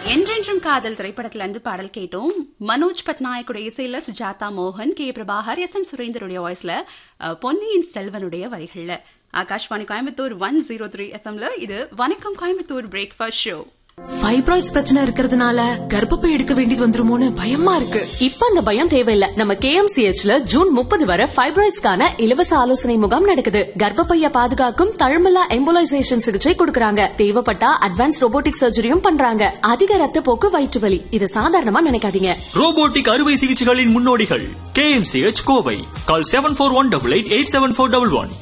என்றென்றும் காதல் திரைப்படத்துல இருந்து பாடல் கேட்டோம் மனோஜ் பட்நாயக்குடைய இசையில சுஜாதா மோகன் கே பிரபாகர் எஸ் எம் சுரேந்தருடைய வாய்ஸ்ல அஹ், பொன்னியின் செல்வனுடைய வரிகள்ல Akashvani Coimbatore one zero three எஃப்எம்ல இது வணக்கம் கோயம்புத்தூர் பிரேக்ஃபாஸ்ட் ஷோ ஃபைப்ராய்ட்ஸ் பிரச்சனை இருக்கிறதுனால கர்ப்பப்பை எடுக்க வேண்டியது வந்துருமோன்னு பயமா இருக்கு இப்ப அந்த பயம் தேவையில்ல நம்ம கேஎம்சிஹெச்ல ஜூன் முப்பது வரை ஃபைப்ராய்ட்ஸ்க்கான இலவச ஆலோசனை முகாம் நடக்குது கர்ப்பப்பைய பாதுகாக்கும் தழும்பலா எம்போலைசேஷன் சிகிச்சை கொடுக்கறாங்க தேவைப்பட்டா அட்வான்ஸ் ரோபோட்டிக் சர்ஜரியும் பண்றாங்க அதிக ரத்த போக்கு வயிற்று வலி இது சாதாரணமா நினைக்காதீங்க ரோபோட்டிக் அறுவை சிகிச்சைகளின் முன்னோடிகள் KMCH Kovai call seven four one double eight eight seven four double one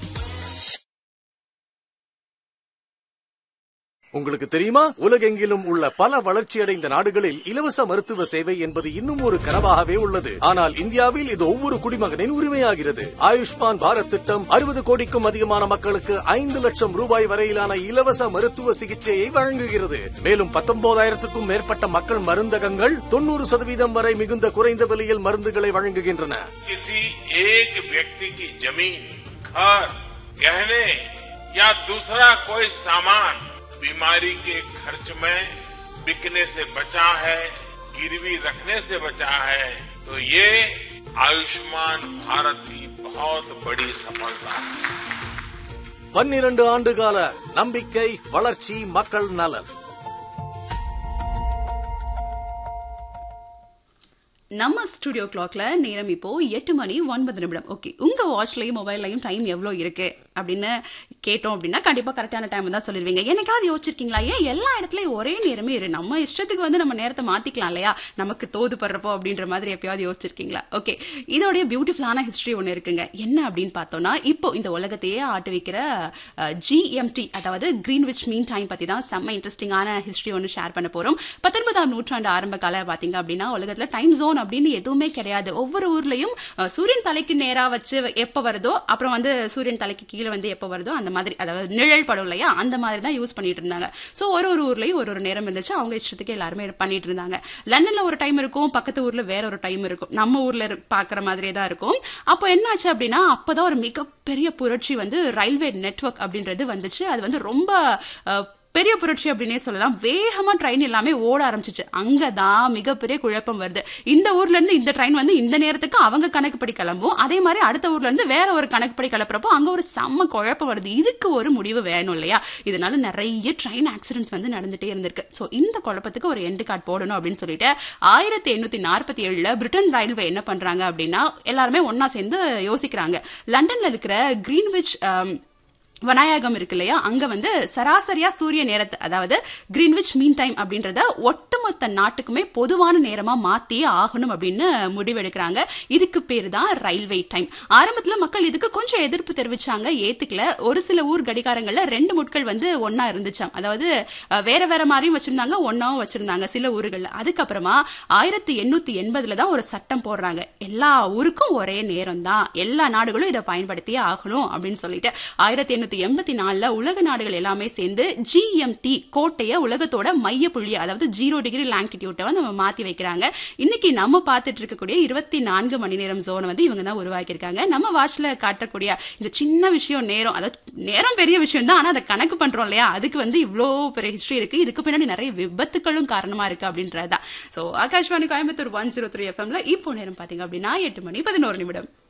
உங்களுக்கு தெரியுமா உலகெங்கிலும் உள்ள பல வளர்ச்சியடைந்த நாடுகளில் இலவச மருத்துவ சேவை என்பது இன்னும் ஒரு கனவாகவே உள்ளது ஆனால் இந்தியாவில் இது ஒவ்வொரு குடிமகனின் உரிமையாகிறது ஆயுஷ்மான் பாரத் திட்டம் அறுபது கோடிக்கும் அதிகமான மக்களுக்கு ஐந்து லட்சம் ரூபாய் வரையிலான இலவச மருத்துவ சிகிச்சையை வழங்குகிறது மேலும் பத்தொன்பதாயிரத்துக்கும் மேற்பட்ட மக்கள் மருந்தகங்கள் தொண்ணூறு சதவீதம் வரை மிகுந்த குறைந்த விலையில் மருந்துகளை வழங்குகின்றன किसी एक व्यक्ति की जमीन घर गहने या दूसरा कोई सामान बीमारी के खर्च में बिकने से बचा है गिरवी रखने से बचा है तो ये आयुष्मान भारत की बहुत बड़ी सफलता है பன்னிரண்டு ஆண்டுகால நம்பிக்கை வளர்ச்சி மக்கள் நலன் நம்ம ஸ்டுடியோ கிளாக்ல நேரம் இப்போ எட்டு மணி ஒன்பது நிமிடம் ஓகே உங்க வாட்ச்லயும் மொபைல்லையும் டைம் எவ்வளோ இருக்கு அப்படின்னு கேட்டோம் அப்படின்னா கண்டிப்பா கரெக்டான டைம் தான் சொல்லிடுவீங்க என்னைக்காவது யோசிச்சிருக்கீங்களா ஏன் எல்லா இடத்துலயும் ஒரே நேரமே இரு நம்ம இஷ்டத்துக்கு வந்து நம்ம நேரத்தை மாத்திக்கலாம் இல்லையா நமக்கு தோது படுறப்போ அப்படின்ற மாதிரி எப்பயாவது யோசிச்சிருக்கீங்களா ஓகே இதோடைய பியூட்டிஃபுல்லான ஹிஸ்டரி ஒன்று இருக்குங்க என்ன அப்படின்னு பார்த்தோம்னா இப்போ இந்த உலகத்தையே ஆட்டு வைக்கிற ஜிஎம்டி அதாவது கிரீன்விச் மீன் டைம் பத்தி தான் செம்ம இன்ட்ரெஸ்டிங்கான ஹிஸ்டரி ஒன்று ஷேர் பண்ண போறோம் பத்தொன்பதாம் நூற்றாண்டு ஆரம்ப கால பாத்தீங்க அப்படின்னா உலகத்துல டைம் ஜோன் அப்படின்னு எதுவுமே கிடையாது ஒவ்வொரு ஊர்லயும் அஹ், சூரியன் தலைக்கு நேரா வச்சு எப்ப வருதோ அப்புறம் வந்து சூரியன் தலைக்கு கீழே வந்து எப்ப வருதோ அந்த மாதிரி அதாவது நிழல் படம் இல்லையா அந்த மாதிரி தான் யூஸ் பண்ணிட்டு இருந்தாங்க சோ ஒரு ஒரு ஊர்லயும் ஒரு ஒரு நேரம் இருந்துச்சு அவங்க இஷ்டத்துக்கு எல்லாருமே பண்ணிட்டு இருந்தாங்க லண்டன்ல ஒரு டைம் இருக்கும் பக்கத்து ஊர்ல வேற ஒரு டைம் இருக்கும் நம்ம ஊர்ல இரு- பாக்குற மாதிரியே தான் இருக்கும் அப்போ என்னாச்சு அப்படின்னா அப்பதான் ஒரு மிகப்பெரிய புரட்சி வந்து ரயில்வே நெட்வொர்க் அப்படின்றது வந்துச்சு அது வந்து ரொம்ப அஹ், பெரிய புரட்சி அப்படின்னே சொல்லலாம் வேகமா ட்ரெயின் எல்லாமே ஓட ஆரம்பிச்சிச்சு அங்கதான் மிகப்பெரிய குழப்பம் வருது இந்த ஊர்ல இருந்து இந்த ட்ரெயின் வந்து இந்த நேரத்துக்கு அவங்க கணக்குப்படி கிளம்பும் அதே மாதிரி அடுத்த ஊர்ல இருந்து வேற ஒரு கணக்குப்படி கிளப்புறப்போ அங்க ஒரு செம்ம குழப்பம் வருது இதுக்கு ஒரு முடிவு வேணும் இல்லையா இதனால நிறைய ட்ரெயின் ஆக்சிடென்ட்ஸ் வந்து நடந்துட்டே இருந்திருக்கு சோ இந்த குழப்பத்துக்கு ஒரு எண்டு கார்டு போடணும் அப்படின்னு சொல்லிட்டு ஆயிரத்தி எண்ணூத்தி நாற்பத்தி ஏழுல பிரிட்டன் ரயில்வே என்ன பண்றாங்க அப்படின்னா எல்லாருமே ஒன்னா சேர்ந்து யோசிக்கிறாங்க லண்டன்ல இருக்கிற கிரீன்விச் ஆம், வனாயகம் இருக்கு இல்லையா அங்க வந்து சராசரியா சூரிய நேரத்தை அதாவது கிரீன்விச் மீன் டைம் அப்படின்றத ஒட்டுமொத்த நாட்டுக்குமே பொதுவான நேரமா மாத்தியே ஆகணும் அப்படின்னு முடிவெடுக்கிறாங்க இதுக்கு பேர் தான் ரயில்வே டைம் ஆரம்பத்துல மக்கள் இதுக்கு கொஞ்சம் எதிர்ப்பு தெரிவிச்சாங்க ஏத்துக்கல ஒரு சில ஊர் கடிகாரங்கள்ல ரெண்டு முட்கள் வந்து ஒன்னா இருந்துச்சாம் அதாவது அஹ், வேற வேற மாதிரியும் வச்சிருந்தாங்க ஒன்னாவும் வச்சிருந்தாங்க சில ஊர்கள்ல அதுக்கப்புறமா ஆயிரத்தி எண்ணூத்தி எண்பதுல தான் ஒரு சட்டம் போடுறாங்க எல்லா ஊருக்கும் ஒரே நேரம் தான் எல்லா நாடுகளும் இதை பயன்படுத்தியே ஆகணும் அப்படின்னு சொல்லிட்டு ஆயிரத்தி எண்ணூத்தி எண்பத்தி நாலுல உலக நாடுகள் எல்லாமே சேர்ந்து ஜிஎம்டி கோட்டைய உலகத்தோட மைய புள்ளி அதாவது ஜீரோ டிகிரி லாங்கிடியூட்டை வந்து நம்ம மாத்தி வைக்கிறாங்க இன்னைக்கு நம்ம பார்த்துட்டு இருக்கக்கூடிய இருபத்தி நான்கு மணி நேரம் ஜோனை வந்து இவங்க தான் உருவாக்கியிருக்காங்க நம்ம வாட்ச்ல காட்டக்கூடிய இந்த சின்ன விஷயம் நேரம் அதாவது நேரம் பெரிய விஷயம் தான் ஆனா அதை கணக்கு பண்றோம் இல்லையா அதுக்கு வந்து இவ்வளோ பெரிய ஹிஸ்டரி இருக்கு இதுக்கு பின்னாடி நிறைய விபத்துக்களும் காரணமா இருக்கு அப்படின்றதுதான் so Akashvani Coimbatore one zero three எஃப்எம்ல இப்போ நேரம் பாத்தீங்க அப்படின்னா எட்டு மணி பதினோரு நிமிடம்